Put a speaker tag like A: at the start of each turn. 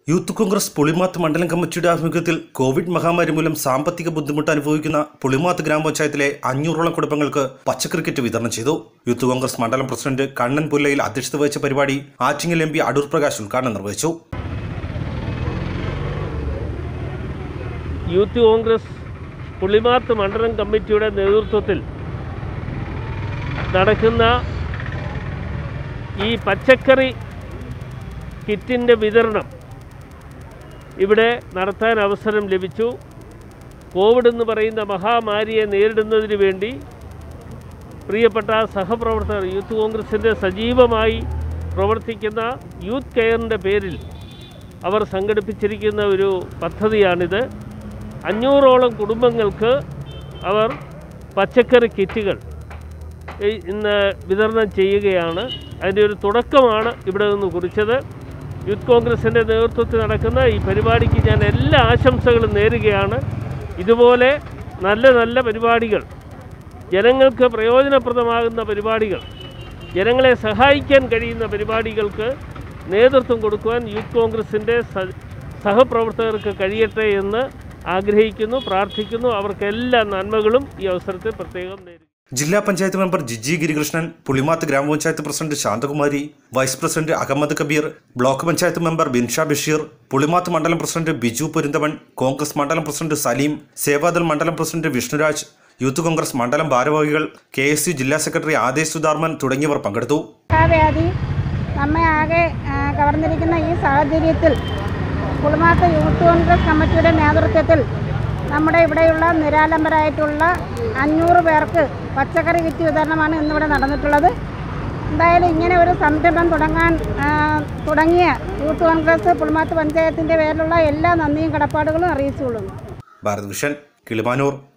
A: youth Congress Pulimath മണ്ഡലം കമ്മിറ്റിയുടെ ആഭിമുഖ്യത്തിൽ കോവിഡ് മഹാമാരി മൂലം സാമ്പത്തിക ബുദ്ധിമുട്ട് അനുഭവിക്കുന്ന പുളിമാത്ത് ഗ്രാമപഞ്ചായത്തിലെ അഞ്ഞൂറോളം കുടുംബങ്ങൾക്ക് പച്ചക്കറി കിറ്റ് വിതരണം ചെയ്തു യൂത്ത് കോൺഗ്രസ് മണ്ഡലം പ്രസിഡന്റ് കണ്ണൻ പുല്ലയിൽ അധ്യക്ഷത വഹിച്ച പരിപാടി ആറ്റിങ്ങൽ എം പി അടൂർ പ്രകാശ് ഉദ്ഘാടനം നിർവഹിച്ചു
B: യൂത്ത് കോൺഗ്രസ് പുള്ളിമാത്ത് മണ്ഡലം കമ്മിറ്റിയുടെ നേതൃത്വത്തിൽ നടക്കുന്ന ഈ പച്ചക്കറി കിറ്റിൻ്റെ വിതരണം ഇവിടെ നടത്താൻ അവസരം ലഭിച്ചു കോവിഡ് എന്ന് പറയുന്ന മഹാമാരിയെ നേരിടുന്നതിന് വേണ്ടി പ്രിയപ്പെട്ട സഹപ്രവർത്തകർ യൂത്ത് കോൺഗ്രസിൻ്റെ സജീവമായി പ്രവർത്തിക്കുന്ന യൂത്ത് കെയറിൻ്റെ പേരിൽ അവർ സംഘടിപ്പിച്ചിരിക്കുന്ന ഒരു പദ്ധതിയാണിത് അഞ്ഞൂറോളം കുടുംബങ്ങൾക്ക് അവർ പച്ചക്കറി കിറ്റുകൾ ഈ- ഇന്ന് വിതരണം ചെയ്യുകയാണ് അതിൻ്റെ ഒരു തുടക്കമാണ് ഇവിടെ നിന്ന് കുറിച്ചത് യൂത്ത് കോൺഗ്രസിൻ്റെ നേതൃത്വത്തിൽ നടക്കുന്ന ഈ പരിപാടിക്ക് ഞാൻ എല്ലാ ആശംസകളും നേരുകയാണ് ഇതുപോലെ നല്ല നല്ല പരിപാടികൾ ജനങ്ങൾക്ക് പ്രയോജനപ്രദമാകുന്ന പരിപാടികൾ ജനങ്ങളെ സഹായിക്കാൻ കഴിയുന്ന പരിപാടികൾക്ക് നേതൃത്വം കൊടുക്കുവാൻ യൂത്ത് കോൺഗ്രസിൻ്റെ സ- സഹപ്രവർത്തകർക്ക് കഴിയട്ടെ എന്ന് ആഗ്രഹിക്കുന്നു പ്രാർത്ഥിക്കുന്നു അവർക്കെല്ലാ നന്മകളും ഈ അവസരത്തിൽ പ്രത്യേകം നേരിടും
A: ജില്ലാ പഞ്ചായത്ത് മെമ്പർ ജിജി ഗിരികൃഷ്ണൻ പുളിമാത്ത് ഗ്രാമപഞ്ചായത്ത് president Shanthakumari vice president Ahammed Kabeer block panchayat member Binsha Basheer Pulimath മണ്ഡലം പ്രസിഡന്റ് ബിജു പൊരിന്തവൻ കോൺഗ്രസ് മണ്ഡലം പ്രസിഡന്റ് സലീം സേവാദൾ മണ്ഡലം പ്രസിഡന്റ് വിഷ്ണുരാജ് യൂത്ത് കോൺഗ്രസ് മണ്ഡലം ഭാരവാഹികൾ കെ എസ് യു ജില്ലാ സെക്രട്ടറി ആദേശ് സുധാർമൻ തുടങ്ങിയവർ പങ്കെടുത്തു
C: മഹാവ്യാധി നമ്മെ ആകെ ആ, കവർന്നിരിക്കുന്ന ഈ സാഹചര്യത്തിൽ കുളുമാത്ത യൂത്ത് കോൺഗ്രസ് കമ്മിറ്റിയുടെ നേതൃത്വത്തിൽ നമ്മുടെ ഇവിടെയുള്ള നിരാലംബരായിട്ടുള്ള അഞ്ഞൂറ് പേർക്ക് പച്ചക്കറി കിറ്റ് വിതരണമാണ് ഇന്നിവിടെ നടന്നിട്ടുള്ളത് എന്തായാലും ഇങ്ങനെ ഒരു സംരംഭം തുടങ്ങാൻ ആ, തുടങ്ങിയ യൂത്ത് കോൺഗ്രസ് പുളിമാത്ത് പഞ്ചായത്തിൻ്റെ പേരിലുള്ള എല്ലാ നന്ദിയും കടപ്പാടുകളും അറിയിച്ചുകൊള്ളുന്നു
A: ഭാരത് വിഷൻ കിളിമാനൂർ